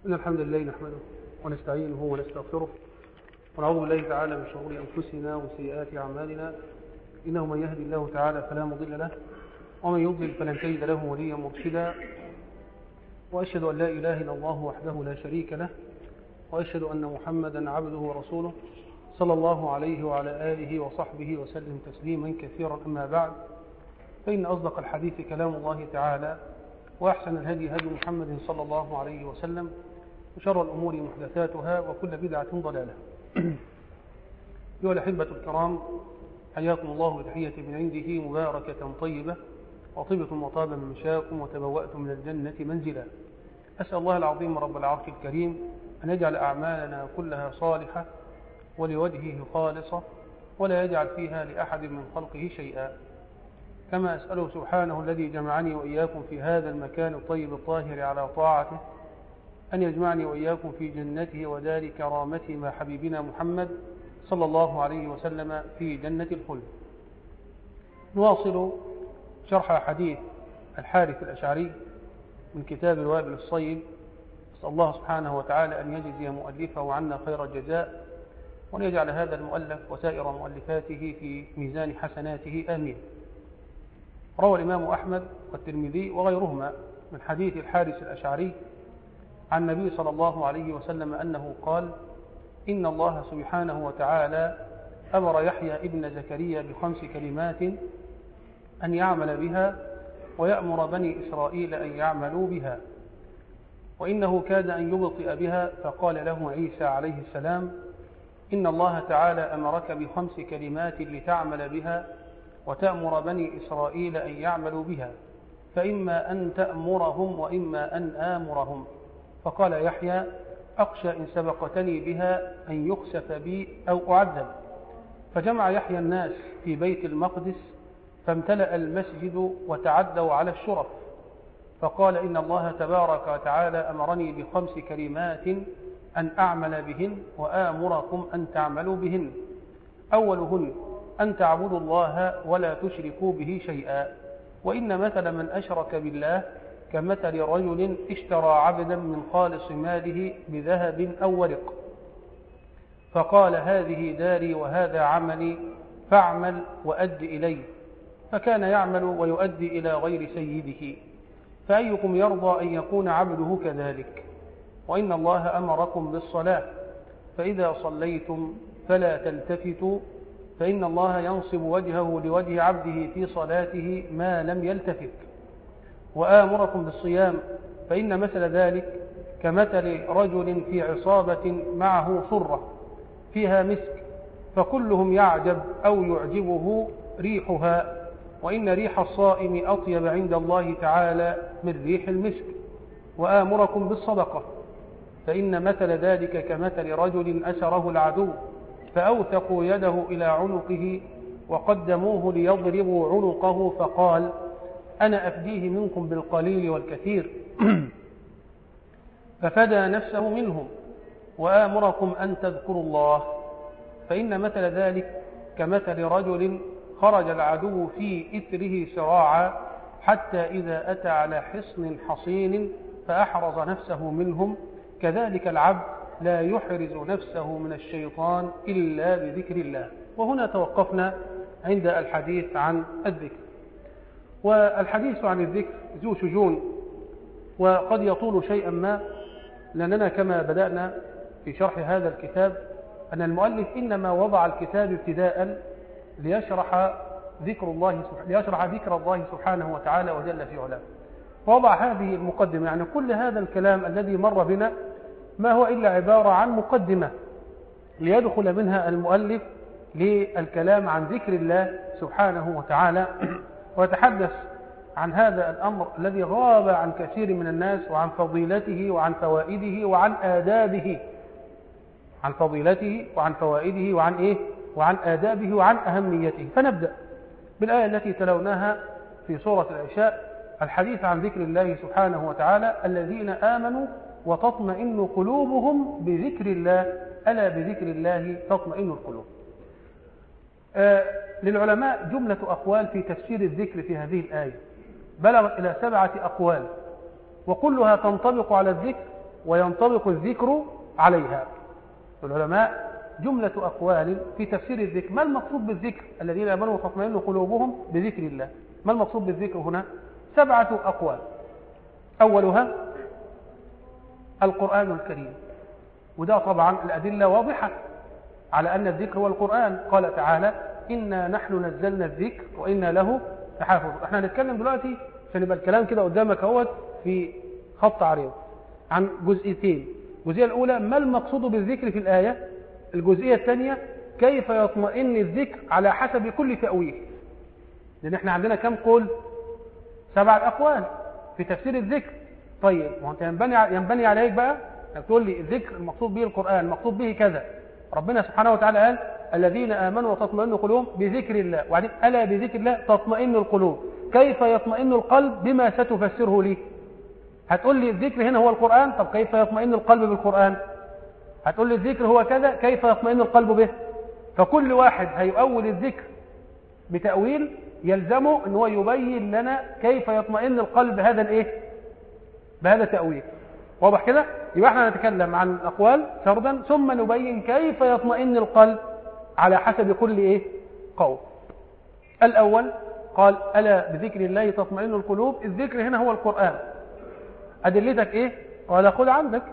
إن الحمد لله نحمده ونستعينه ونستغفره ونعوذ بالله تعالى من شرور أنفسنا وسيئات أعمالنا إنه من يهدي الله تعالى فلا مضل له ومن يضلل فلن تجد له وليا مرشدا وأشهد أن لا إله إلا الله وحده لا شريك له وأشهد أن محمدا عبده ورسوله صلى الله عليه وعلى آله وصحبه وسلم تسليما كثيرا أما بعد فإن أصدق الحديث كلام الله تعالى وأحسن الهدي هدي محمد صلى الله عليه وسلم وشر الأمور محدثاتها وكل بدعة ضلالة أيها الأحبة الكرام حياكم الله بتحية من عنده مباركة طيبة وطيبة وطاب من مشاكم وتبوأتم من الجنة منزلا أسأل الله العظيم رب العرش الكريم أن يجعل أعمالنا كلها صالحة ولوجهه خالصة ولا يجعل فيها لأحد من خلقه شيئا كما أسأله سبحانه الذي جمعني وإياكم في هذا المكان الطيب الطاهر على طاعته أن يجمعني وإياكم في جنته ودار كرامته مع حبيبنا محمد صلى الله عليه وسلم في جنة الخلد نواصل شرح حديث الحارث الأشعري من كتاب الوابل الصيب نسأل الله سبحانه وتعالى أن يجزي مؤلفه عنا خير الجزاء وأن يجعل هذا المؤلف وسائر مؤلفاته في ميزان حسناته آمين روى الإمام أحمد والترمذي وغيرهما من حديث الحارث الأشعري عن النبي صلى الله عليه وسلم أنه قال إن الله سبحانه وتعالى أمر يحيى ابن زكريا بخمس كلمات أن يعمل بها ويأمر بني إسرائيل أن يعملوا بها وإنه كاد أن يبطئ بها فقال له عيسى عليه السلام إن الله تعالى أمرك بخمس كلمات لتعمل بها وتأمر بني إسرائيل أن يعملوا بها فإما أن تأمرهم وإما أن آمرهم فقال يحيى أخشى إن سبقتني بها أن يخسف بي أو أعذب فجمع يحيى الناس في بيت المقدس فامتلأ المسجد وتعدوا على الشرف فقال إن الله تبارك وتعالى أمرني بخمس كلمات أن أعمل بهن وآمركم أن تعملوا بهن أولهن أن تعبدوا الله ولا تشركوا به شيئا وإن مثل من أشرك بالله كمثل رجل اشترى عبدا من خالص ماله بذهب أو ورق فقال هذه داري وهذا عملي فاعمل وأد إلي فكان يعمل ويؤدي إلى غير سيده فأيكم يرضى أن يكون عبده كذلك وإن الله أمركم بالصلاة فإذا صليتم فلا تلتفتوا فإن الله ينصب وجهه لوجه عبده في صلاته ما لم يلتفت وآمركم بالصيام فإن مثل ذلك كمثل رجل في عصابة معه صرة فيها مسك فكلهم يعجب أو يعجبه ريحها وإن ريح الصائم أطيب عند الله تعالى من ريح المسك وآمركم بالصدقة فإن مثل ذلك كمثل رجل أسره العدو فأوثقوا يده إلى عنقه وقدموه ليضربوا عنقه فقال أنا أفديه منكم بالقليل والكثير ففدى نفسه منهم وآمركم أن تذكروا الله فإن مثل ذلك كمثل رجل خرج العدو في إثره سراعا حتى إذا أتى على حصن حصين فأحرز نفسه منهم كذلك العبد لا يحرز نفسه من الشيطان إلا بذكر الله وهنا توقفنا عند الحديث عن الذكر والحديث عن الذكر ذو شجون وقد يطول شيئا ما لأننا كما بدأنا في شرح هذا الكتاب أن المؤلف إنما وضع الكتاب ابتداء ليشرح ذكر الله ليشرح ذكر الله سبحانه وتعالى وجل في علاه وضع هذه المقدمة يعني كل هذا الكلام الذي مر بنا ما هو إلا عبارة عن مقدمة ليدخل منها المؤلف للكلام عن ذكر الله سبحانه وتعالى ويتحدث عن هذا الأمر الذي غاب عن كثير من الناس وعن فضيلته وعن فوائده وعن آدابه عن فضيلته وعن فوائده وعن إيه وعن آدابه وعن أهميته فنبدأ بالآية التي تلوناها في سورة العشاء الحديث عن ذكر الله سبحانه وتعالى الذين آمنوا وتطمئن قلوبهم بذكر الله ألا بذكر الله تطمئن القلوب آه للعلماء جملة أقوال في تفسير الذكر في هذه الآية بلغت إلى سبعة أقوال وكلها تنطبق على الذكر وينطبق الذكر عليها العلماء جملة أقوال في تفسير الذكر ما المقصود بالذكر الذين آمنوا وتطمئن قلوبهم بذكر الله ما المقصود بالذكر هنا سبعة أقوال أولها القرآن الكريم وده طبعا الأدلة واضحة على أن الذكر هو القرآن قال تعالى إنا نحن نزلنا الذكر وإنا له لحافظ احنا هنتكلم دلوقتي عشان يبقى الكلام كده قدامك اهوت في خط عريض عن جزئيتين الجزئية الأولى ما المقصود بالذكر في الآية الجزئية الثانية كيف يطمئن الذكر على حسب كل تأويل لأن احنا عندنا كم قول سبعة أقوال في تفسير الذكر طيب ما انت ينبني ينبني عليك بقى انك تقول لي الذكر المقصود به القرآن المقصود به كذا ربنا سبحانه وتعالى قال الذين آمنوا وتطمئن قلوبهم بذكر الله وبعدين ألا بذكر الله تطمئن القلوب كيف يطمئن القلب بما ستفسره لي هتقول لي الذكر هنا هو القرآن طب كيف يطمئن القلب بالقرآن هتقول لي الذكر هو كذا كيف يطمئن القلب به فكل واحد هيؤول الذكر بتأويل يلزمه ان هو يبين لنا كيف يطمئن القلب هذا الايه بهذا التأويل واضح كده يبقى احنا نتكلم عن الأقوال سردا ثم نبين كيف يطمئن القلب على حسب كل ايه قول الأول قال ألا بذكر الله تطمئن القلوب الذكر هنا هو القرآن أدلتك إيه قال خذ عندك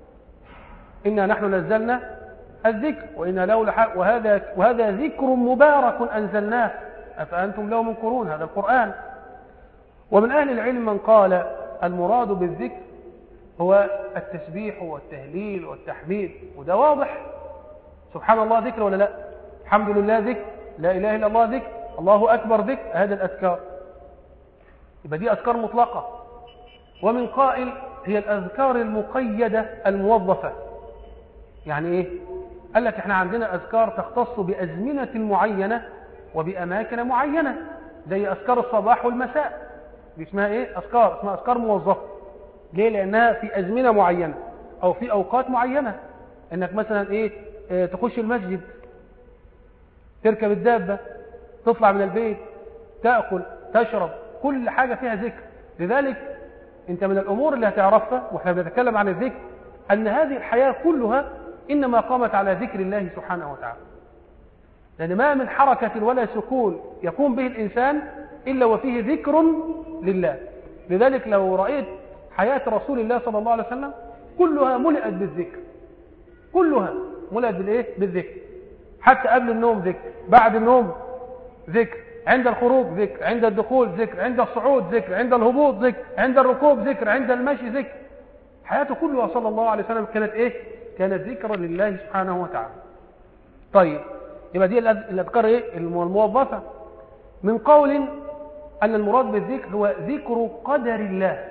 إنا نحن نزلنا الذكر وإنا له لحق وهذا, وهذا ذكر مبارك أنزلناه أفأنتم له منكرون هذا القرآن ومن أهل العلم من قال المراد بالذكر هو التسبيح والتهليل والتحميد وده واضح سبحان الله ذكر ولا لا الحمد لله ذكر لا إله إلا الله ذكر الله أكبر ذكر هذا الأذكار يبقى دي أذكار مطلقة ومن قائل هي الأذكار المقيدة الموظفة يعني إيه قال لك احنا عندنا أذكار تختص بأزمنة معينة وبأماكن معينة زي أذكار الصباح والمساء دي اسمها إيه أذكار اسمها أذكار موظفة ليه لأنها في أزمنة معينة أو في أوقات معينة إنك مثلا إيه اه تخش المسجد تركب الدابة تطلع من البيت تأكل تشرب كل حاجة فيها ذكر لذلك انت من الأمور اللي هتعرفها واحنا بنتكلم عن الذكر أن هذه الحياة كلها إنما قامت على ذكر الله سبحانه وتعالى لأن ما من حركة ولا سكون يقوم به الإنسان إلا وفيه ذكر لله لذلك لو رأيت حياة رسول الله صلى الله عليه وسلم كلها ملئت بالذكر كلها ملئت بالإيه؟ بالذكر حتى قبل النوم ذكر بعد النوم ذكر عند الخروج ذكر عند الدخول ذكر عند الصعود ذكر عند الهبوط ذكر عند الركوب ذكر عند المشي ذكر حياته كلها صلى الله عليه وسلم كانت ايه كانت ذكرا لله سبحانه وتعالى طيب يبقى دي الاذكار ايه الموظفه من قول ان المراد بالذكر هو ذكر قدر الله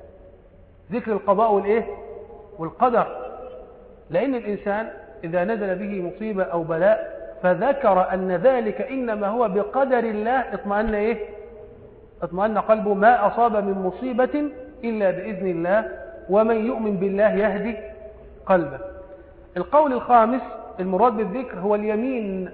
ذكر القضاء والايه والقدر لان الانسان اذا نزل به مصيبه او بلاء فذكر أن ذلك إنما هو بقدر الله اطمأن إيه اطمأن قلبه ما أصاب من مصيبة إلا بإذن الله ومن يؤمن بالله يهدي قلبه القول الخامس المراد بالذكر هو اليمين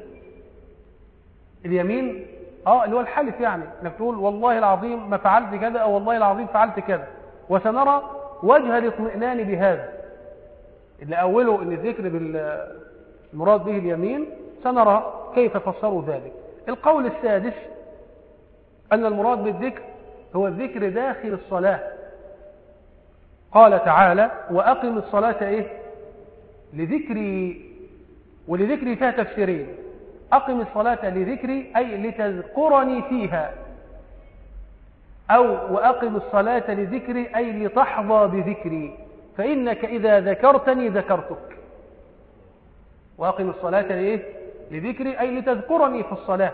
اليمين اه اللي هو الحلف يعني انك تقول والله العظيم ما فعلت كذا او والله العظيم فعلت كذا وسنرى وجه الاطمئنان بهذا اللي اوله ان الذكر بالمراد به اليمين سنرى كيف فسروا ذلك القول السادس أن المراد بالذكر هو الذكر داخل الصلاة قال تعالى وأقم الصلاة إيه لذكري ولذكري فيها تفسيرين أقم الصلاة لذكري أي لتذكرني فيها أو وأقم الصلاة لذكري أي لتحظى بذكري فإنك إذا ذكرتني ذكرتك وأقم الصلاة لإيه لذكري أي لتذكرني في الصلاة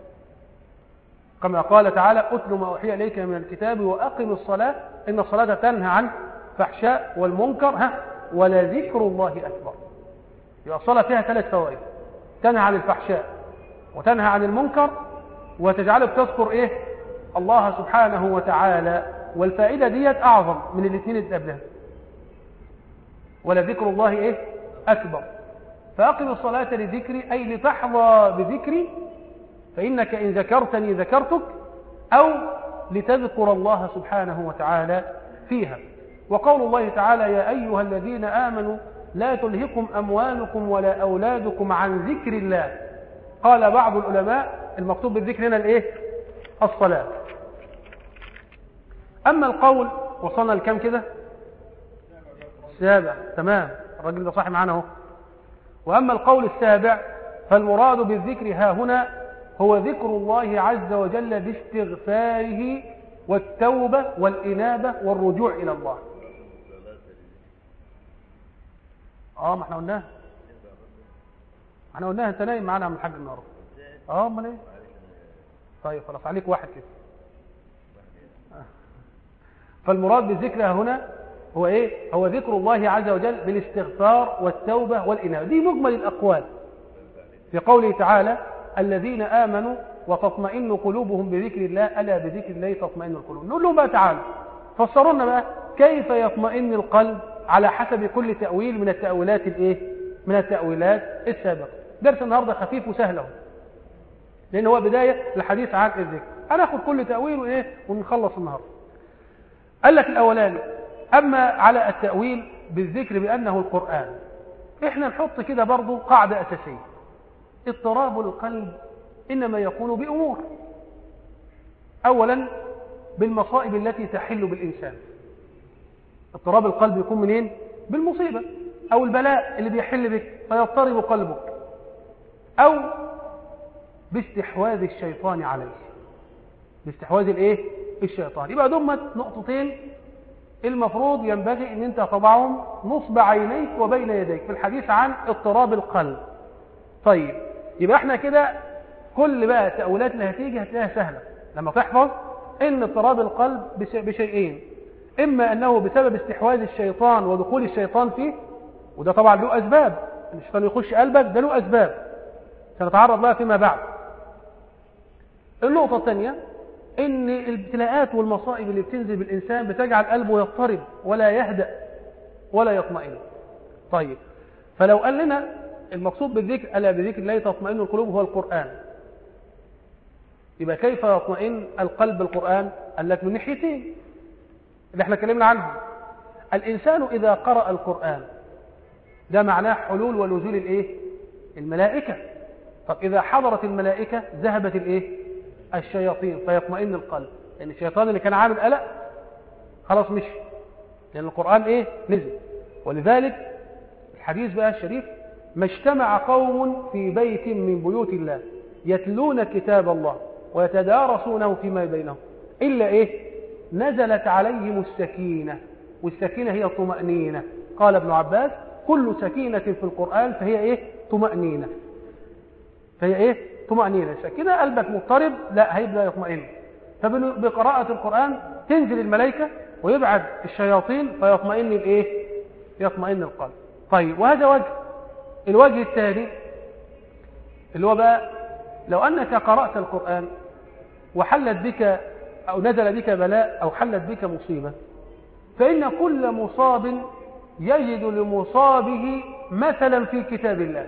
كما قال تعالى أتل ما أوحي إليك من الكتاب وأقم الصلاة إن الصلاة تنهى عن فحشاء والمنكر ها ولذكر الله أكبر يبقى الصلاة فيها ثلاث فوائد تنهى عن الفحشاء وتنهى عن المنكر وتجعلك تذكر إيه الله سبحانه وتعالى والفائدة ديت أعظم من الاثنين اللي قبلها ولذكر الله إيه أكبر فأقم الصلاة لذكري أي لتحظى بذكري فإنك إن ذكرتني ذكرتك أو لتذكر الله سبحانه وتعالى فيها وقول الله تعالى يا أيها الذين آمنوا لا تلهكم أموالكم ولا أولادكم عن ذكر الله قال بعض العلماء المكتوب بالذكر هنا الايه الصلاة أما القول وصلنا لكم كده السابع تمام الراجل ده صاحي معانا اهو وأما القول السابع فالمراد بالذكر ها هنا هو ذكر الله عز وجل باستغفاره والتوبة والإنابة والرجوع إلى الله اه ما احنا قلناها احنا قلناها انت نايم معانا من الحاج النهارده اه امال ايه طيب خلاص عليك واحد كده فالمراد بالذكر هنا هو ايه هو ذكر الله عز وجل بالاستغفار والتوبة والإنابة دي مجمل الأقوال في قوله تعالى الذين آمنوا وتطمئن قلوبهم بذكر الله ألا بذكر الله تطمئن القلوب نقول لهم بقى تعالى فسروا لنا بقى كيف يطمئن القلب على حسب كل تأويل من التأويلات الايه من التأويلات السابقة درس النهاردة خفيف وسهل اهو لأن هو بداية الحديث عن الذكر هناخد كل تأويل وإيه ونخلص النهاردة قال لك الأولاني أما على التأويل بالذكر بأنه القرآن إحنا نحط كده برضو قاعدة أساسية اضطراب القلب إنما يكون بأمور أولا بالمصائب التي تحل بالإنسان اضطراب القلب يكون منين بالمصيبة أو البلاء اللي بيحل بك فيضطرب قلبك أو باستحواذ الشيطان عليه باستحواذ الايه الشيطان يبقى دمت نقطتين المفروض ينبغي ان انت تضعهم نصب عينيك وبين يديك في الحديث عن اضطراب القلب طيب يبقى احنا كده كل بقى التأويلات اللي هتيجي هتلاقيها سهلة لما تحفظ ان اضطراب القلب بشيئين اما انه بسبب استحواذ الشيطان ودخول الشيطان فيه وده طبعا له اسباب ان الشيطان يخش قلبك ده له اسباب سنتعرض لها فيما بعد النقطة الثانية ان الابتلاءات والمصائب اللي بتنزل بالانسان بتجعل قلبه يضطرب ولا يهدأ ولا يطمئن طيب فلو قال لنا المقصود بالذكر ألا بذكر الله تطمئن القلوب هو القرآن يبقى كيف يطمئن القلب بالقرآن قال لك من ناحيتين اللي احنا اتكلمنا عنهم الإنسان إذا قرأ القرآن ده معناه حلول ونزول الايه الملائكة طب إذا حضرت الملائكة ذهبت الايه الشياطين فيطمئن القلب لأن الشيطان اللي كان عامل قلق خلاص مشي لأن القرآن ايه نزل ولذلك الحديث بقى الشريف ما اجتمع قوم في بيت من بيوت الله يتلون كتاب الله ويتدارسونه فيما بينهم إلا إيه نزلت عليهم السكينة والسكينة هي طمأنينة قال ابن عباس كل سكينة في القرآن فهي إيه طمأنينة فهي إيه طمأنينة سكينة قلبك مضطرب لا هيبدأ يطمئن فبقراءة القرآن تنزل الملائكة ويبعد الشياطين فيطمئن الإيه يطمئن القلب طيب وهذا وجه الوجه الثاني اللي هو بقى لو أنك قرأت القرآن وحلت بك أو نزل بك بلاء أو حلت بك مصيبة فإن كل مصاب يجد لمصابه مثلا في كتاب الله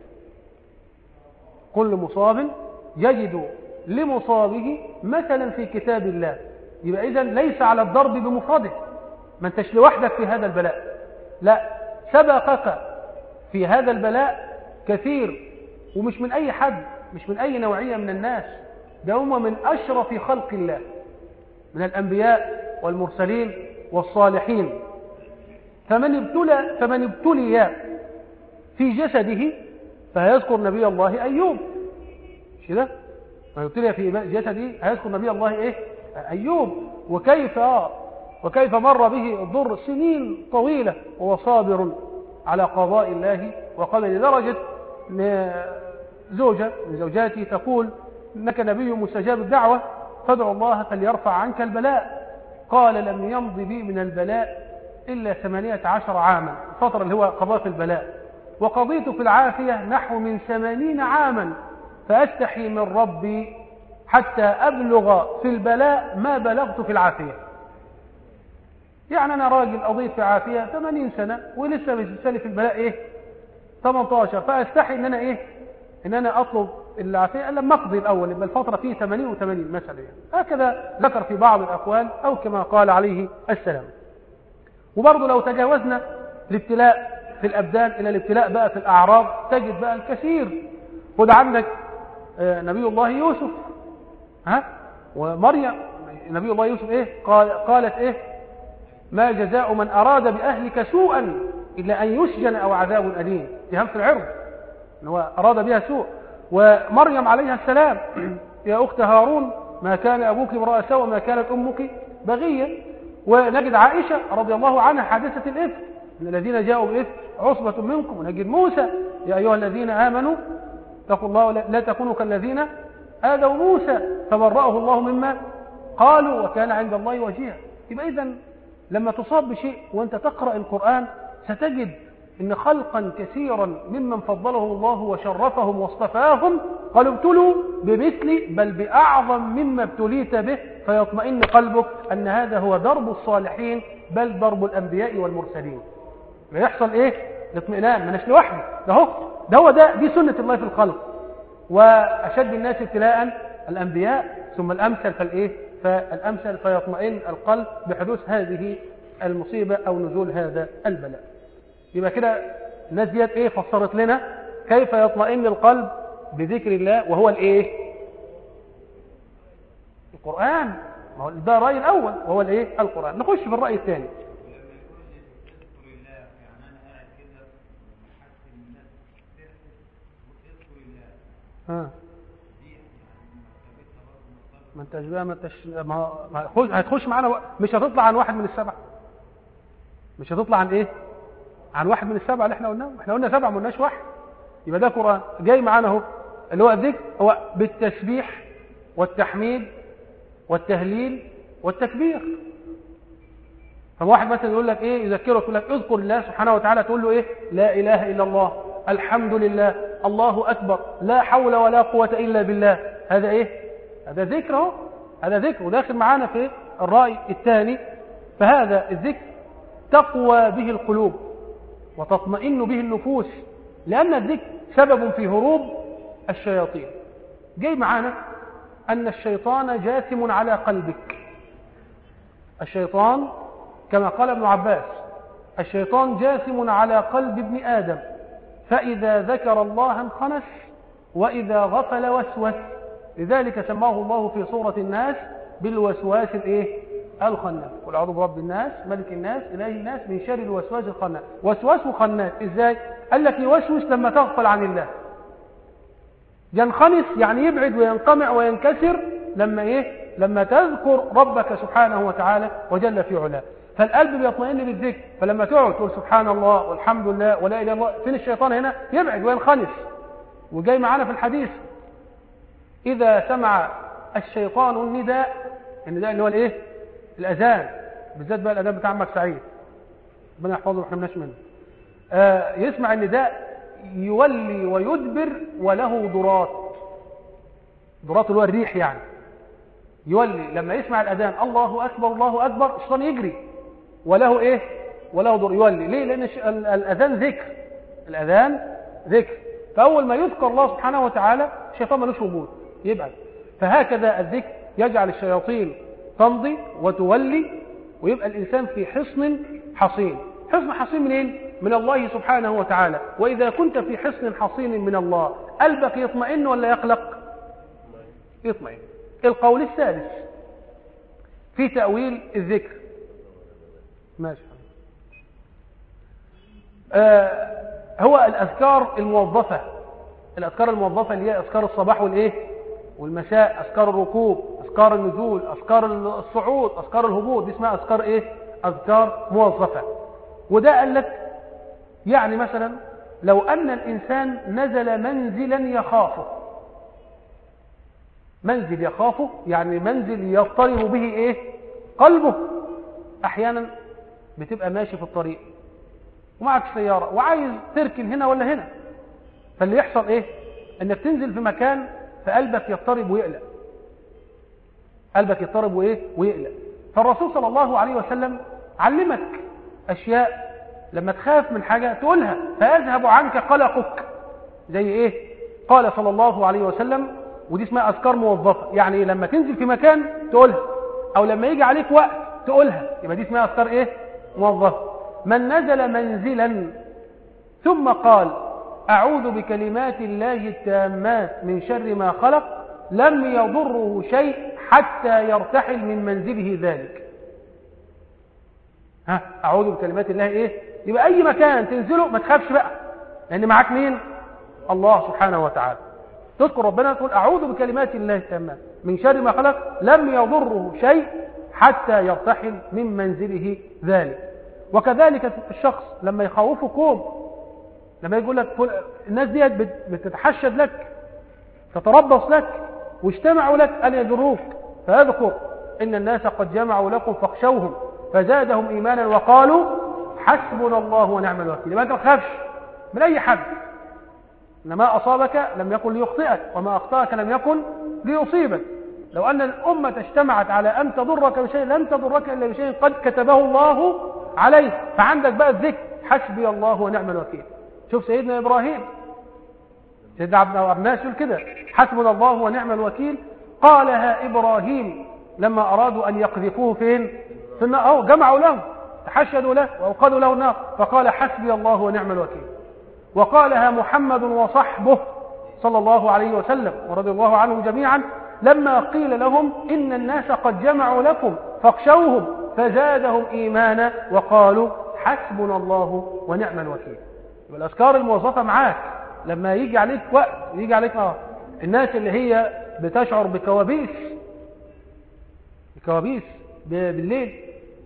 كل مصاب يجد لمصابه مثلا في كتاب الله يبقى إذن ليس على الضرب بمفرده ما انتش لوحدك في هذا البلاء لا سبقك في هذا البلاء كثير ومش من أي حد مش من أي نوعية من الناس ده هم من أشرف خلق الله من الأنبياء والمرسلين والصالحين فمن ابتلى فمن ابتلي في جسده فيذكر نبي الله أيوب مش كده من ابتلي في جسده هيذكر نبي الله إيه أيوب وكيف وكيف مر به الضر سنين طويلة وهو صابر على قضاء الله وقدر لدرجة زوجة من زوجاتي تقول إنك نبي مستجاب الدعوة فادعو الله فليرفع عنك البلاء قال لم يمض بي من البلاء إلا ثمانية عشر عاما الفترة اللي هو قضاء في البلاء وقضيت في العافية نحو من ثمانين عاما فأستحي من ربي حتى أبلغ في البلاء ما بلغت في العافية يعني أنا راجل قضيت في عافية 80 سنة ولسه بيسالي في البلاء إيه 18 فأستحي إن أنا إيه إن أنا أطلب العافية لما أقضي الأول يبقى الفترة فيه 80 و80 مثلا يعني هكذا ذكر في بعض الأقوال أو كما قال عليه السلام وبرضه لو تجاوزنا الابتلاء في الأبدان إلى الابتلاء بقى في الأعراض تجد بقى الكثير خد عندك آه، نبي الله يوسف ها ومريم نبي الله يوسف ايه قال قالت ايه ما جزاء من أراد بأهلك سوءا إلا أن يسجن أو عذاب أليم اتهام في العرض إن هو أراد بها سوء ومريم عليها السلام يا أخت هارون ما كان أبوك امرأ سوء ما كانت أمك بغية ونجد عائشة رضي الله عنها حادثة الإفك إن الذين جاءوا بالإفك عصبة منكم ونجد موسى يا أيها الذين آمنوا اتقوا الله ولا- لا تكونوا كالذين آذوا موسى فبرأه الله مما قالوا وكان عند الله وجيها يبقى إذا لما تصاب بشيء وأنت تقرأ القرآن ستجد إن خلقا كثيرا ممن فضلهم الله وشرفهم واصطفاهم قالوا ابتلوا بمثل بل بأعظم مما ابتليت به فيطمئن قلبك أن هذا هو درب الصالحين بل درب الأنبياء والمرسلين يحصل إيه؟ الاطمئنان منش لوحدي ده هو ده هو ده دي سنة الله في الخلق وأشد الناس ابتلاء الأنبياء ثم الأمثل فالإيه؟ فالأمثل فيطمئن القلب بحدوث هذه المصيبة أو نزول هذا البلاء يبقى كده الناس ديت إيه فسرت لنا كيف يطمئن القلب بذكر الله وهو الإيه؟ القرآن ما هو ده الرأي الأول وهو الإيه؟ القرآن نخش في الرأي الثاني ها ما انت بقى ما انتش ما ما هتخش- هتخش معانا و- مش هتطلع عن واحد من السبعه مش هتطلع عن ايه عن واحد من السبعه اللي احنا قلناهم احنا قلنا سبعه ما قلناش واحد يبقى ده قران جاي معانا اهو اللي هو الذكر هو بالتسبيح والتحميد والتهليل والتكبير فواحد مثلا يقول لك ايه يذكرك يقول لك اذكر الله سبحانه وتعالى تقول له ايه لا اله الا الله الحمد لله الله اكبر لا حول ولا قوه الا بالله هذا ايه هذا ذكر اهو هذا ذكر وداخل معانا في الراي الثاني فهذا الذكر تقوى به القلوب وتطمئن به النفوس لان الذكر سبب في هروب الشياطين جاي معانا ان الشيطان جاثم على قلبك الشيطان كما قال ابن عباس الشيطان جاثم على قلب ابن آدم فإذا ذكر الله انخنس وإذا غفل وسوس لذلك سماه الله في سورة الناس بالوسواس الايه الخناس قل اعوذ برب الناس ملك الناس اله الناس من شر الوسواس الخناس وسواس وخناس ازاي قال لك يوسوس لما تغفل عن الله ينخنس يعني يبعد وينقمع وينكسر لما ايه لما تذكر ربك سبحانه وتعالى وجل في علاه فالقلب بيطمئن بالذكر فلما تقعد تقول سبحان الله والحمد لله ولا اله الا الله فين الشيطان هنا يبعد وينخنس وجاي معانا في الحديث اذا سمع الشيطان النداء النداء اللي هو الايه الاذان بالذات بقى الاذان بتاع عمك سعيد ربنا يحفظه واحنا مناش منه آه يسمع النداء يولي ويدبر وله ضرات ضرات اللي هو الريح يعني يولي لما يسمع الأذان الله أكبر الله أكبر الشيطان يجري وله إيه وله ضر يولي ليه لأن الش- ال- الأذان ذكر الأذان ذكر فأول ما يذكر الله سبحانه وتعالى الشيطان ملوش وجود يبعد فهكذا الذكر يجعل الشياطين تمضي وتولي ويبقى الإنسان في حصن حصين حصن حصين منين؟ من الله سبحانه وتعالى وإذا كنت في حصن حصين من الله قلبك يطمئن ولا يقلق يطمئن القول الثالث في تأويل الذكر ماشي آه هو الأذكار الموظفة الأذكار الموظفة اللي هي أذكار الصباح والإيه والمساء أذكار الركوب أذكار النزول أذكار الصعود أذكار الهبوط دي اسمها أذكار إيه أذكار موظفة وده قال لك يعني مثلا لو أن الإنسان نزل منزلا يخافه منزل يخافه يعني منزل يضطرب به ايه قلبه احيانا بتبقى ماشي في الطريق ومعك سيارة وعايز تركن هنا ولا هنا فاللي يحصل ايه انك تنزل في مكان فقلبك يضطرب ويقلق قلبك يضطرب وايه ويقلق فالرسول صلى الله عليه وسلم علمك اشياء لما تخاف من حاجة تقولها فيذهب عنك قلقك زي ايه قال صلى الله عليه وسلم ودي اسمها اذكار موظفه يعني إيه؟ لما تنزل في مكان تقولها او لما يجي عليك وقت تقولها يبقى دي اسمها اذكار ايه موظفه من نزل منزلا ثم قال أعوذ بكلمات الله التامات من شر ما خلق لم يضره شيء حتى يرتحل من منزله ذلك ها أعوذ بكلمات الله إيه يبقى أي مكان تنزله ما تخافش بقى لأن معاك مين الله سبحانه وتعالى تذكر ربنا تقول أعوذ بكلمات الله التامات من شر ما خلق لم يضره شيء حتى يرتحل من منزله ذلك وكذلك الشخص لما يخوفه كوم لما يقول لك الناس دي بتتحشد لك تتربص لك واجتمعوا لك أن يجروك فيذكر إن الناس قد جمعوا لكم فاخشوهم فزادهم إيمانا وقالوا حسبنا الله ونعم الوكيل يبقى أنت ما تخافش من أي حد إن ما أصابك لم يكن ليخطئك وما أخطأك لم يكن ليصيبك لو أن الأمة اجتمعت على أن تضرك بشيء لن تضرك إلا بشيء قد كتبه الله عليه فعندك بقى الذكر حسبي الله ونعم الوكيل شوف سيدنا إبراهيم سيدنا عبد الناس يقول كده حسبنا الله ونعم الوكيل قالها إبراهيم لما أرادوا أن يقذفوه فين في النار أو جمعوا له تحشدوا له وأوقدوا له النار فقال حسبي الله ونعم الوكيل وقالها محمد وصحبه صلى الله عليه وسلم ورضي الله عنهم جميعا لما قيل لهم إن الناس قد جمعوا لكم فاخشوهم فزادهم إيمانا وقالوا حسبنا الله ونعم الوكيل والأذكار الموظفة معاك لما يجي عليك وقت يجي عليك آه الناس اللي هي بتشعر بكوابيس بكوابيس بالليل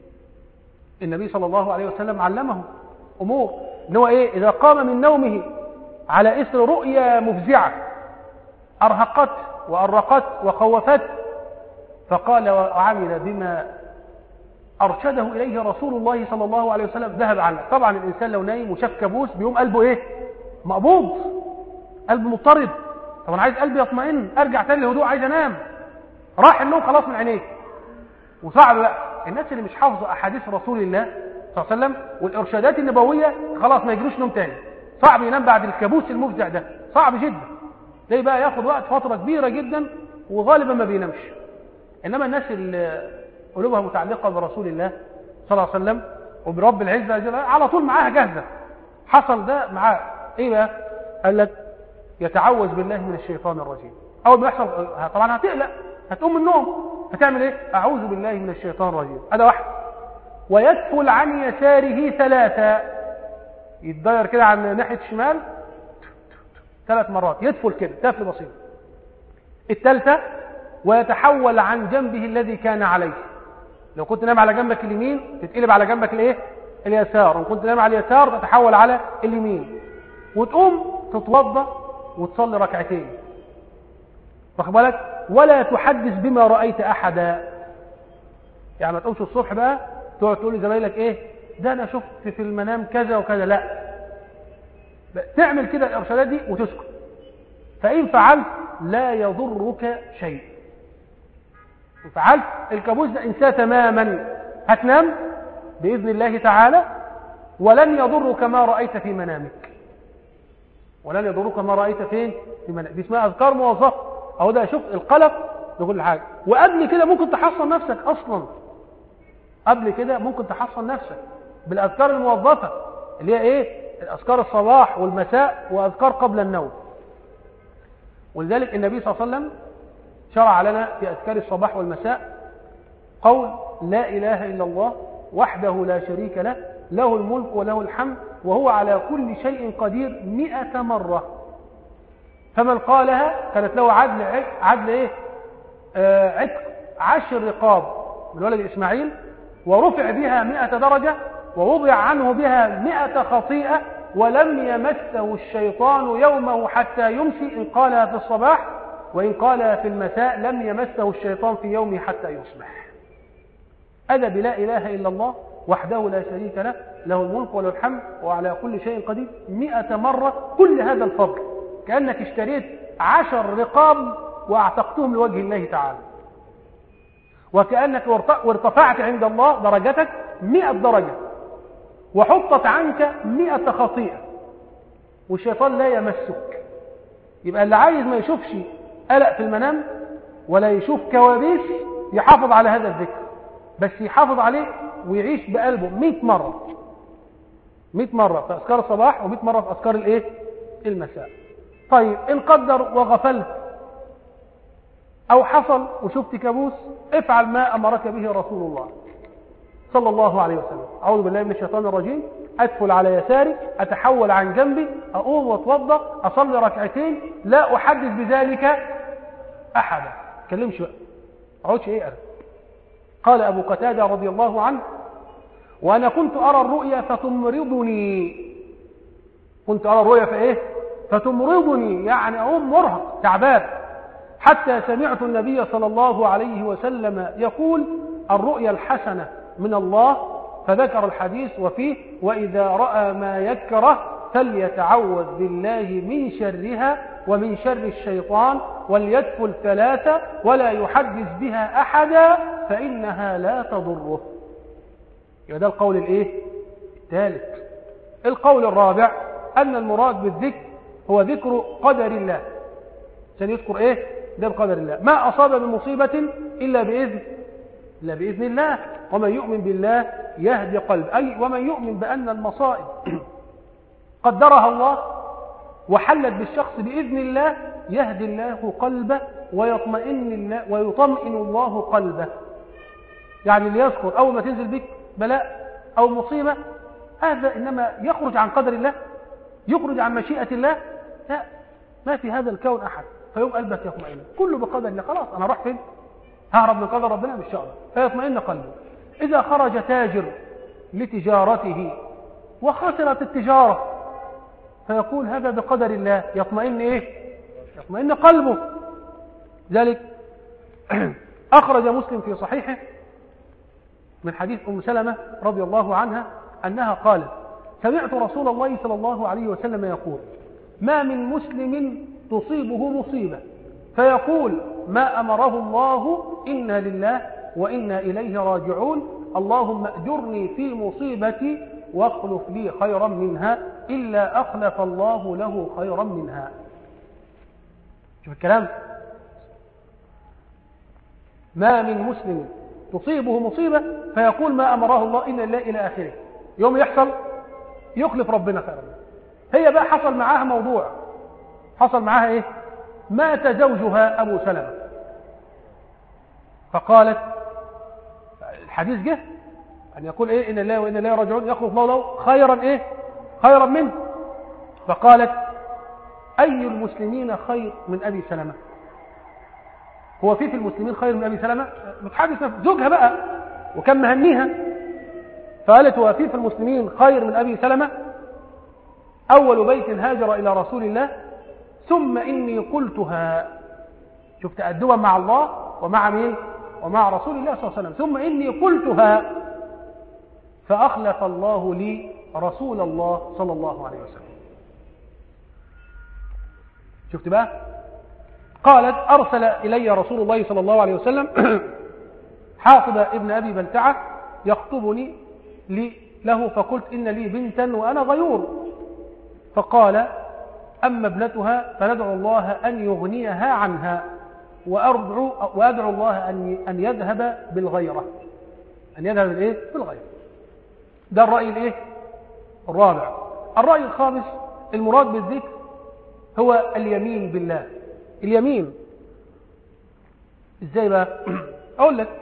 النبي صلى الله عليه وسلم علمه أمور إن هو إيه إذا قام من نومه على إثر رؤيا مفزعة أرهقت وأرقت وخوفت فقال وعمل بما أرشده إليه رسول الله صلى الله عليه وسلم ذهب عنه طبعا الإنسان لو نايم وشاف كابوس بيقوم قلبه إيه مقبوض قلبه مضطرب طب أنا عايز قلبي يطمئن أرجع تاني للهدوء عايز أنام راح النوم خلاص من عينيه وصعب بقى الناس اللي مش حافظه أحاديث رسول الله صلى الله عليه وسلم والإرشادات النبوية خلاص ما يجروش نوم تاني صعب ينام بعد الكابوس المفزع ده صعب جدا ليه بقى ياخد وقت فترة كبيرة جدا وغالبا ما بينامش إنما الناس اللي قلوبها متعلقة برسول الله صلى الله عليه وسلم وبرب العزة على طول معاها جاهزة حصل ده معاه ايه بقى قال لك يتعوذ بالله من الشيطان الرجيم اول ما يحصل طبعا هتقلق هتقوم من النوم هتعمل ايه اعوذ بالله من الشيطان الرجيم هذا واحد ويدفل عن يساره ثلاثة يتدير كده عن ناحية الشمال ثلاث مرات يدفل كده تفل بسيط الثالثة ويتحول عن جنبه الذي كان عليه لو كنت نام على جنبك اليمين تتقلب على جنبك الايه اليسار وكنت نام على اليسار تتحول على اليمين وتقوم تتوضا وتصلي ركعتين واخد بالك ولا تحدث بما رايت احدا يعني ما تقومش الصبح بقى تقعد تقول لزمايلك ايه ده انا شفت في المنام كذا وكذا لا تعمل كده الارشادات دي وتسكت فان فعلت لا يضرك شيء إن فعلت الكابوس ده انساه تماما هتنام باذن الله تعالى ولن يضرك ما رايت في منامك ولن يضرك ما رايت فين في منامك دي اسمها اذكار موظفه اهو ده شوف القلق لكل حاجه وقبل كده ممكن تحصن نفسك اصلا قبل كده ممكن تحصن نفسك بالاذكار الموظفه اللي هي ايه الاذكار الصباح والمساء واذكار قبل النوم ولذلك النبي صلى الله عليه وسلم شرع لنا في اذكار الصباح والمساء قول لا اله الا الله وحده لا شريك له له الملك وله الحمد وهو على كل شيء قدير مئة مرة فمن قالها كانت له عدل عدل ايه آه عتق عشر رقاب من ولد اسماعيل ورفع بها مئة درجة ووضع عنه بها مئة خطيئة ولم يمسه الشيطان يومه حتى يمسي إن قالها في الصباح وإن قالها في المساء لم يمسه الشيطان في يومه حتى يصبح أدى بلا إله إلا الله وحده لا شريك له له الملك وله الحمد وعلى كل شيء قدير مئة مرة كل هذا الفضل كأنك اشتريت عشر رقاب واعتقتهم لوجه الله تعالى وكأنك وارتفعت عند الله درجتك مئة درجة وحطت عنك مئة خطيئة والشيطان لا يمسك يبقى اللي عايز ما يشوفش قلق في المنام ولا يشوف كوابيس يحافظ على هذا الذكر بس يحافظ عليه ويعيش بقلبه مئة مرة 100 مرة في أذكار الصباح و100 مرة في أذكار الإيه المساء طيب إن قدر وغفلت أو حصل وشفت كابوس افعل ما أمرك به رسول الله صلى الله عليه وسلم أعوذ بالله من الشيطان الرجيم أدخل على يساري أتحول عن جنبي أقوم وأتوضأ أصلي ركعتين لا أحدث بذلك أحدا كلمش بقى أقعدش إيه أرد قال أبو قتادة رضي الله عنه وأنا كنت أرى الرؤيا فتمرضني كنت أرى الرؤيا فإيه فتمرضني يعني أقوم مرهق تعبان حتى سمعت النبي صلى الله عليه وسلم يقول الرؤيا الحسنة من الله فذكر الحديث وفيه وإذا رأى ما يكره فليتعوذ بالله من شرها ومن شر الشيطان وليدخل ثلاثة ولا يحدث بها أحدا فإنها لا تضره يبقى ده القول الايه الثالث القول الرابع أن المراد بالذكر هو ذكر قدر الله عشان يذكر ايه ده بقدر الله ما أصاب من مصيبة إلا بإذن إلا بإذن الله ومن يؤمن بالله يهدي قلب أي ومن يؤمن بأن المصائب قدرها الله وحلت بالشخص بإذن الله يهدي الله قلبه ويطمئن الله ويطمئن الله قلبه يعني اللي يذكر أول ما تنزل بك بلاء أو مصيبة هذا إنما يخرج عن قدر الله يخرج عن مشيئة الله لا ما في هذا الكون أحد فيوم قلبك يطمئن كله بقدر الله خلاص أنا أروح فين ههرب من قدر ربنا مش شاء الله فيطمئن قلبه إذا خرج تاجر لتجارته وخسرت التجارة فيقول هذا بقدر الله يطمئن إيه يطمئن قلبه ذلك أخرج مسلم في صحيحه من حديث أم سلمة رضي الله عنها أنها قالت سمعت رسول الله صلى الله عليه وسلم يقول ما من مسلم تصيبه مصيبة فيقول ما أمره الله إنا لله وإنا إليه راجعون اللهم أجرني في مصيبتي واخلف لي خيرا منها إلا أخلف الله له خيرا منها شوف الكلام ما من مسلم تصيبه مصيبة فيقول ما أمره الله إلا الله إلى آخره يوم يحصل يخلف ربنا خيرا هي بقى حصل معاها موضوع حصل معاها إيه مات زوجها أبو سلمة فقالت الحديث جه أن يقول إيه إن الله وإن الله راجعون يخلف الله له خيرا إيه خيرا منه فقالت أي المسلمين خير من أبي سلمة هو في في المسلمين خير من أبي سلمة متحدث زوجها بقى وكان مهنيها فقالت هو في في المسلمين خير من أبي سلمة أول بيت هاجر إلى رسول الله ثم إني قلتها شوف تأدبا مع الله ومع مين ومع رسول الله صلى الله عليه وسلم ثم إني قلتها فأخلف الله لي رسول الله صلى الله عليه وسلم شفت بقى قالت أرسل إلي رسول الله صلى الله عليه وسلم حافظ ابن أبي بلتعة يخطبني لي له فقلت إن لي بنتا وأنا غيور فقال أما ابنتها فندعو الله أن يغنيها عنها وأدعو, وأدعو الله أن أن يذهب بالغيرة أن يذهب بالإيه؟ بالغيرة ده الرأي الإيه؟ الرابع الرأي الخامس المراد بالذكر هو اليمين بالله اليمين ازاي بقى اقول لك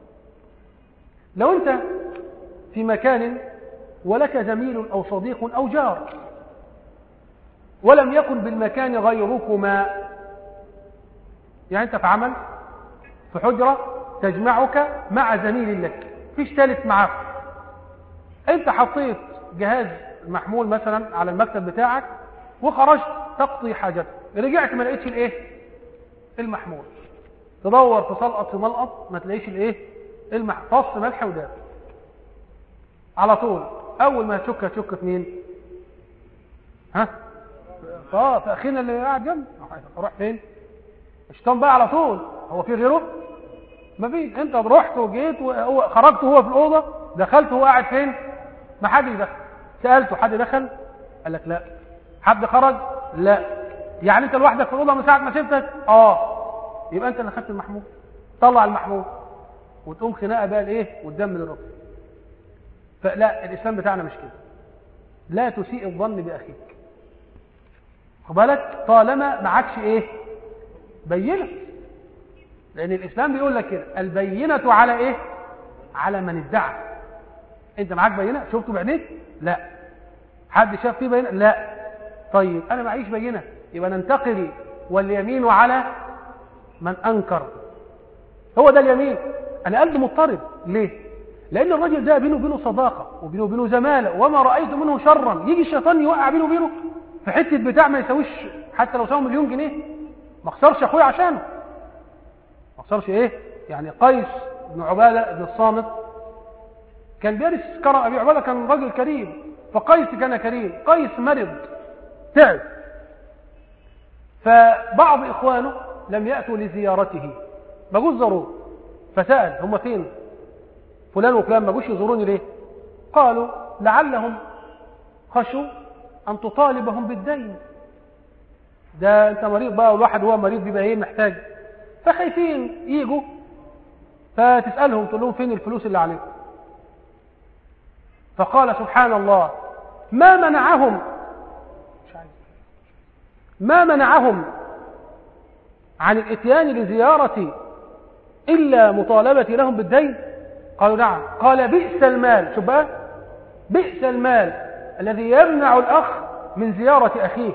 لو انت في مكان ولك زميل او صديق او جار ولم يكن بالمكان غيركما يعني انت في عمل في حجرة تجمعك مع زميل لك فيش ثالث معاك انت حطيت جهاز محمول مثلا على المكتب بتاعك وخرجت تقضي حاجتك رجعت ما لقيتش الايه المحمول تدور في سلقط في ملقط ما تلاقيش الايه المح... فص ملح وداب على طول اول ما تشك تشك في مين ها اه في اخينا اللي قاعد جنب اروح فين الشيطان بقى على طول هو في غيره ما فيش انت رحت وجيت وهو خرجت هو في الاوضه دخلت هو قاعد فين ما حد دخل سالته حد دخل قال لك لا حد خرج لا يعني انت لوحدك في الاوضه من ساعه ما شفتك اه يبقى انت اللي خدت المحمول طلع المحمول وتقوم خناقه بقى الايه والدم للرب فلا الاسلام بتاعنا مش كده لا تسيء الظن بأخيك خد بالك طالما معكش ايه بينة لأن الإسلام بيقول لك كده البينة على ايه على من ادعى انت معاك بينة شفته بعينيك لا حد شاف فيه بينة لا طيب انا معيش بينة يبقى ننتقل واليمين على من انكر هو ده اليمين انا قلبي مضطرب ليه لان الراجل ده بينه وبينه صداقه وبينه وبينه زماله وما رايت منه شرا يجي الشيطان يوقع بينه وبينه في حته بتاع ما يساويش حتى لو ساوي مليون جنيه ما خسرش اخويا عشانه ما خسرش ايه يعني قيس بن عباده بن الصامت كان بيرث كرم ابي عباده كان راجل كريم فقيس كان كريم قيس مرض تعب فبعض اخوانه لم ياتوا لزيارته ما جوش زاروه فسال هم فين فلان وفلان ما جوش يزوروني ليه قالوا لعلهم خشوا ان تطالبهم بالدين ده انت مريض بقى والواحد هو مريض بيبقى ايه محتاج فخايفين يجوا فتسالهم تقول لهم فين الفلوس اللي عليكم فقال سبحان الله ما منعهم مش عايز. ما منعهم عن الاتيان لزيارتي إلا مطالبتي لهم بالدين قالوا نعم قال بئس المال شوف بقى بئس المال الذي يمنع الأخ من زيارة أخيه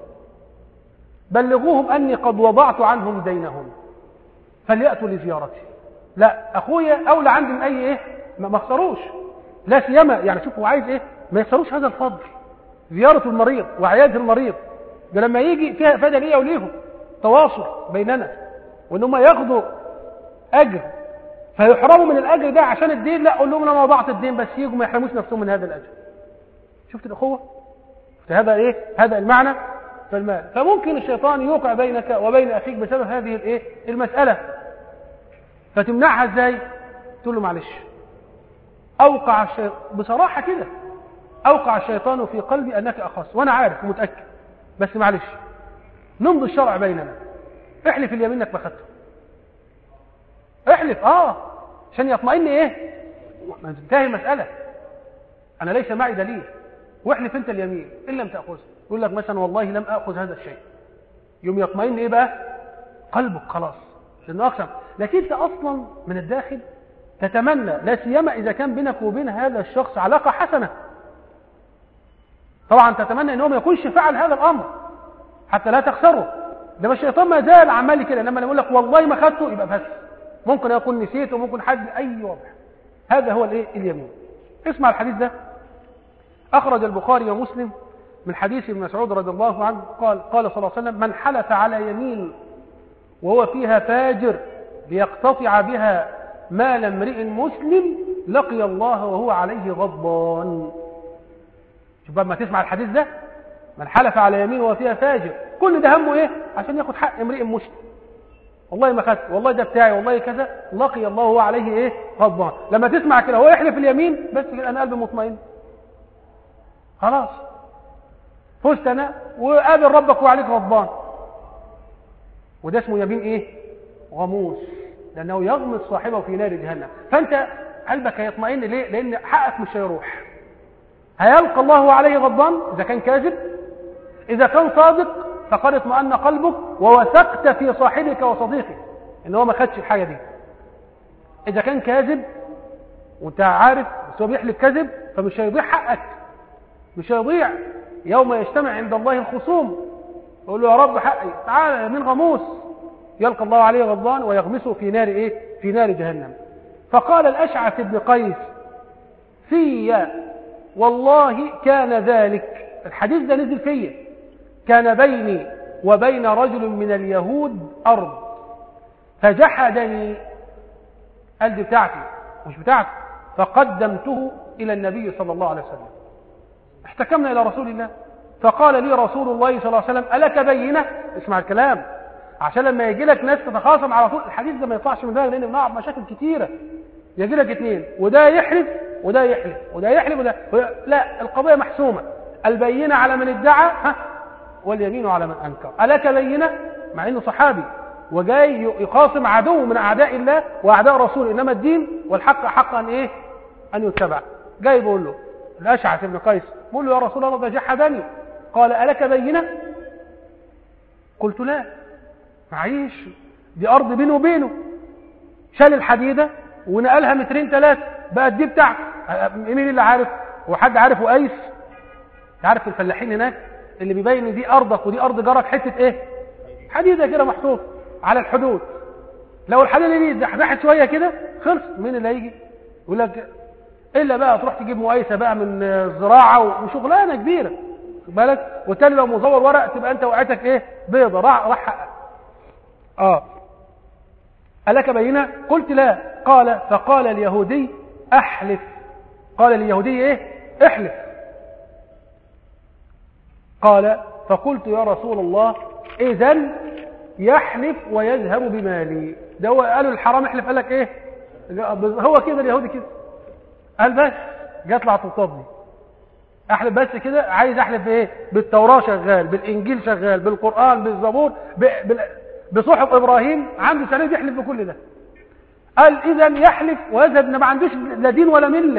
بلغوهم أني قد وضعت عنهم دينهم فليأتوا لزيارتي لا أخويا أولى عندي من أي إيه ما اخسروش لا سيما يعني شوف هو عايز إيه ما يخسروش هذا الفضل زيارة المريض وعيادة المريض ده لما يجي فيها فايدة ليا وليهم تواصل بيننا وان هم ياخدوا اجر فيحرموا من الاجر ده عشان الدين لا اقول لهم انا وضعت الدين بس يجوا ما يحرموش نفسهم من هذا الاجر شفت الاخوه شفت هذا ايه هذا المعنى في المال فممكن الشيطان يوقع بينك وبين اخيك بسبب هذه الايه المساله فتمنعها ازاي تقول له معلش اوقع الشيطان بصراحه كده اوقع الشيطان في قلبي انك اخص وانا عارف ومتاكد بس معلش نمضي الشرع بيننا احلف اليمين انك ما خدته احلف اه عشان يطمئن ايه ما تنتهي المساله انا ليس معي دليل واحلف انت اليمين ان لم تاخذه يقول لك مثلا والله لم اخذ هذا الشيء يوم يطمئن ايه بقى قلبك خلاص لانه اقسم لكن انت اصلا من الداخل تتمنى لا سيما اذا كان بينك وبين هذا الشخص علاقه حسنه طبعا تتمنى ان هو ما يكونش فعل هذا الامر حتى لا تخسره ده الشيطان ما زال عمال كده لما يقول لك والله ما خدته يبقى بس ممكن اكون نسيت وممكن حد اي وضع هذا هو الايه اليمين اسمع الحديث ده اخرج البخاري ومسلم من حديث ابن مسعود رضي الله عنه قال قال صلى الله عليه وسلم من حلف على يمين وهو فيها فاجر ليقتطع بها مال امرئ مسلم لقي الله وهو عليه غضبان شوف بقى ما تسمع الحديث ده من حلف على يمين وهو فيها فاجر كل ده همه ايه عشان ياخد حق امرئ مسلم والله ما خدت والله ده بتاعي والله كذا لقي الله وهو عليه ايه غضبان لما تسمع كده هو يحلف اليمين بس كده انا قلبي مطمئن خلاص فزت انا وقابل ربك وعليك غضبان وده اسمه يمين ايه غموس لانه يغمس صاحبه في نار جهنم فانت قلبك هيطمئن ليه لان حقك مش هيروح هيلقى الله عليه غضبان اذا كان كاذب اذا كان صادق فقد اطمأن قلبك ووثقت في صاحبك وصديقك ان هو ما خدش الحاجه دي اذا كان كاذب وانت عارف بس هو بيحلف كذب فمش هيضيع حقك مش هيضيع يوم يجتمع عند الله الخصوم يقول له يا رب حقي تعالى من غموس يلقى الله عليه غضبان ويغمسه في نار ايه في نار جهنم فقال الاشعث بن قيس في والله كان ذلك الحديث ده نزل فيا كان بيني وبين رجل من اليهود أرض فجحدني قال دي بتاعتي مش بتاعتي فقدمته إلى النبي صلى الله عليه وسلم احتكمنا إلى رسول الله فقال لي رسول الله صلى الله عليه وسلم ألك بينة اسمع الكلام عشان لما يجي لك ناس تتخاصم على طول الحديث ده ما يطلعش من بالك لان بنقع مشاكل كتيره يجي لك اثنين وده يحلف وده يحلف وده يحلف وده, وده لا القضيه محسومه البينه على من ادعى ها واليمين على من انكر الك بينه مع انه صحابي وجاي يخاصم عدو من اعداء الله واعداء رسوله انما الدين والحق حق ان ايه ان يتبع جاي بيقول له الأشعث بن قيس بقول له يا رسول الله ده جحدني قال ألك بينة قلت لا معيش دي أرض بينه وبينه شال الحديدة ونقلها مترين ثلاثة بقت دي بتاعته مين اللي عارف هو حد عارف وقيس عارف الفلاحين هناك اللي بيبين دي أرضك ودي أرض جارك حتة إيه حديدة كده محطوط على الحدود لو الحديدة دي زحزحت شوية كده خلص مين اللي هيجي يقول لك إلا بقى تروح تجيب مقايسة بقى من الزراعة وشغلانة كبيرة بالك والتاني لو مزور ورق تبقى أنت وقعتك إيه بيضة راح راح حقق آه ألك بينة قلت لا قال فقال اليهودي أحلف قال اليهودي إيه احلف قال فقلت يا رسول الله إذا يحلف ويذهب بمالي ده هو قالوا الحرام احلف قال لك إيه هو كده اليهودي كده قال بس جات لها تطبني احلف بس كده عايز احلف بايه بالتوراة شغال بالانجيل شغال بالقرآن بالزبور بال... بصحف ابراهيم عنده سنة يحلف بكل ده قال اذا يحلف ويذهب ما عندوش لا دين ولا مله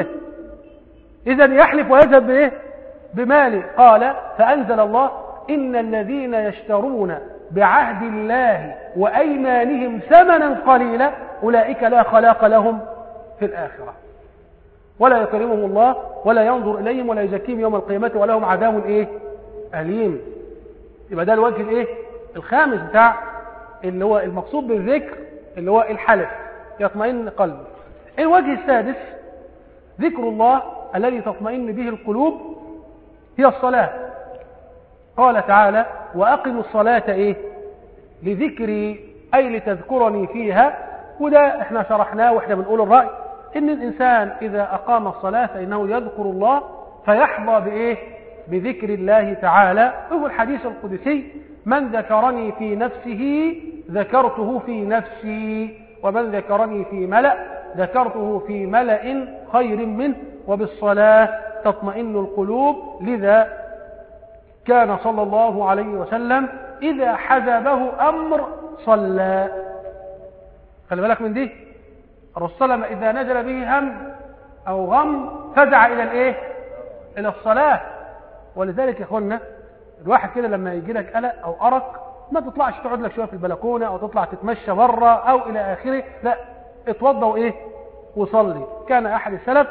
اذا يحلف ويذهب بايه بماله قال فانزل الله ان الذين يشترون بعهد الله وايمانهم ثمنا قليلا اولئك لا خلاق لهم في الاخره ولا يكرمهم الله ولا ينظر اليهم ولا يزكيهم يوم القيامه ولهم عذاب ايه اليم يبقى ده الوجه الايه الخامس بتاع اللي هو المقصود بالذكر اللي هو الحلف يطمئن قلبه الوجه السادس ذكر الله الذي تطمئن به القلوب هي الصلاة قال تعالى وأقم الصلاة إيه لذكري أي لتذكرني فيها وده احنا شرحناه واحنا بنقول الرأي إن الإنسان إذا أقام الصلاة فإنه يذكر الله فيحظى بإيه بذكر الله تعالى وهو الحديث القدسي من ذكرني في نفسه ذكرته في نفسي ومن ذكرني في ملأ ذكرته في ملأ خير منه وبالصلاة تطمئن القلوب لذا كان صلى الله عليه وسلم إذا حزبه أمر صلى خلي بالك من دي الرسول صلى إذا نزل به هم أو غم فزع إلى الإيه إلى الصلاة ولذلك يا أخوانا الواحد كده لما يجي لك قلق أو أرق ما تطلعش تقعد لك شوية في البلكونة أو تطلع تتمشى بره أو إلى آخره لا اتوضى وإيه وصلي كان أحد السلف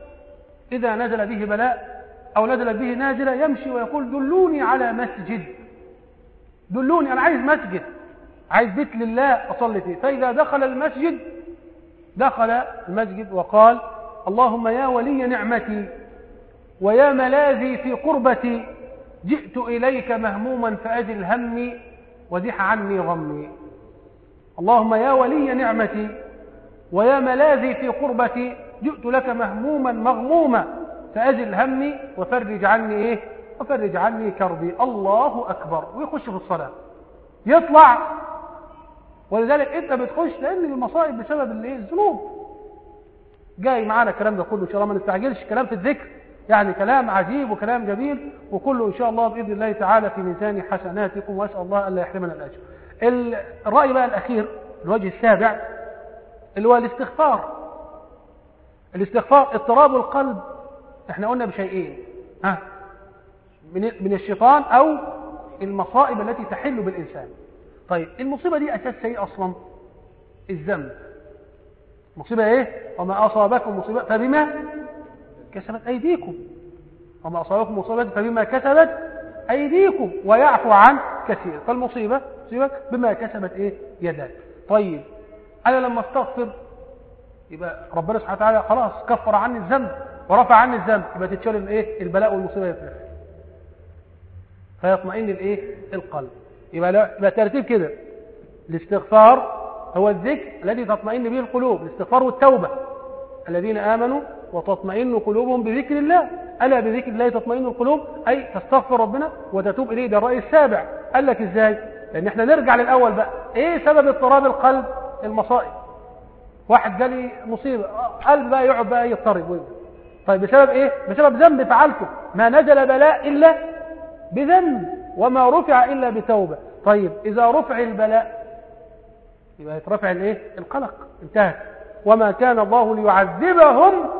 إذا نزل به بلاء أو نزل به نازلة يمشي ويقول دلوني على مسجد دلوني أنا عايز مسجد عايز بيت لله أصلي فيه فإذا دخل المسجد دخل المسجد وقال اللهم يا ولي نعمتي ويا ملاذي في قربتي جئت إليك مهموما فأجل همي وزح عني غمي اللهم يا ولي نعمتي ويا ملاذي في قربتي جئت لك مهموما مغموما فأزل همي وفرج عني إيه وفرج عني كربي الله أكبر ويخش في الصلاة يطلع ولذلك أنت بتخش لأن المصائب بسبب الايه الذنوب جاي معانا الكلام ده كله إن شاء الله ما نستعجلش كلام في الذكر يعني كلام عجيب وكلام جميل وكله إن شاء الله بإذن الله تعالى في ميزان حسناتكم وأسأل الله ألا يحرمنا الأجر الرأي بقى الأخير الوجه السابع اللي هو الاستغفار الاستغفار اضطراب القلب احنا قلنا بشيئين ها من من الشيطان او المصائب التي تحل بالانسان طيب المصيبه دي اساسها ايه اصلا الذنب مصيبه ايه وما اصابكم مصيبه فبما كسبت ايديكم وما اصابكم مصيبه فبما كسبت ايديكم ويعفو عن كثير فالمصيبه مصيبه بما كسبت ايه يداك طيب انا لما استغفر يبقى ربنا سبحانه وتعالى خلاص كفر عني الذنب ورفع عني الذنب يبقى تتشال الايه البلاء والمصيبه يترفع فيطمئن الايه القلب يبقى لا يبقى ترتيب كده الاستغفار هو الذكر الذي تطمئن به القلوب الاستغفار والتوبه الذين امنوا وتطمئن قلوبهم بذكر الله الا بذكر الله تطمئن القلوب اي تستغفر ربنا وتتوب اليه ده الراي السابع قال لك ازاي لان احنا نرجع للاول بقى ايه سبب اضطراب القلب المصائب واحد جالي مصيبة قلب بقى يقعد بقى يضطرب ويبقى. طيب بسبب ايه بسبب ذنب فعلته ما نزل بلاء الا بذنب وما رفع الا بتوبة طيب اذا رفع البلاء يبقى يترفع الايه القلق انتهت وما كان الله ليعذبهم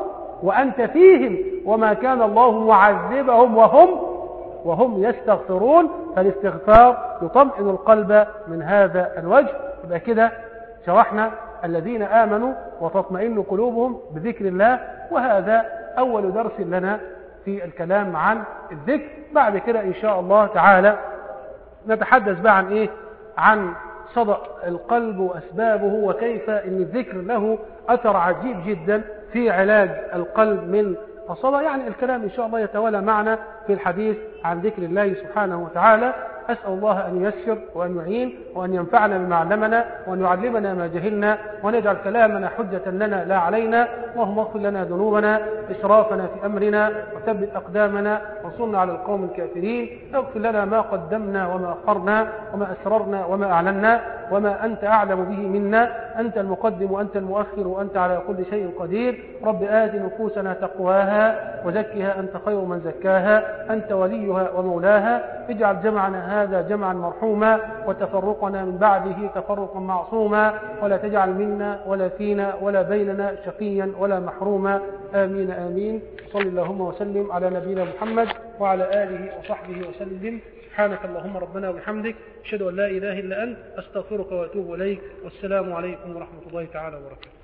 وأنت فيهم وما كان الله معذبهم وهم وهم يستغفرون فالاستغفار يطمئن القلب من هذا الوجه يبقى كده شرحنا الذين آمنوا وتطمئن قلوبهم بذكر الله وهذا أول درس لنا في الكلام عن الذكر بعد كده إن شاء الله تعالى نتحدث بقى عن إيه عن صدأ القلب وأسبابه وكيف أن الذكر له أثر عجيب جدا في علاج القلب من الصدأ يعني الكلام إن شاء الله يتوالى معنا في الحديث عن ذكر الله سبحانه وتعالى أسأل الله أن ييسر وأن يعين وأن ينفعنا بما علمنا وأن يعلمنا ما جهلنا وأن يجعل كلامنا حجة لنا لا علينا اللهم اغفر لنا ذنوبنا إسرافنا في أمرنا وثبت أقدامنا وانصرنا على القوم الكافرين اغفر لنا ما قدمنا وما أخرنا وما أسررنا وما أعلنا وما أنت أعلم به منا أنت المقدم وأنت المؤخر وأنت على كل شيء قدير رب آت نفوسنا تقواها وزكها أنت خير من زكاها أنت وليها ومولاها اجعل جمعنا هذا جمعا مرحوما وتفرقنا من بعده تفرقا معصوما ولا تجعل منا ولا فينا ولا بيننا شقيا ولا محروما آمين آمين صل اللهم وسلم على نبينا محمد وعلى آله وصحبه وسلم سبحانك اللهم ربنا وبحمدك أشهد أن لا إله إلا أنت أستغفرك وأتوب إليك والسلام عليكم ورحمة الله تعالى وبركاته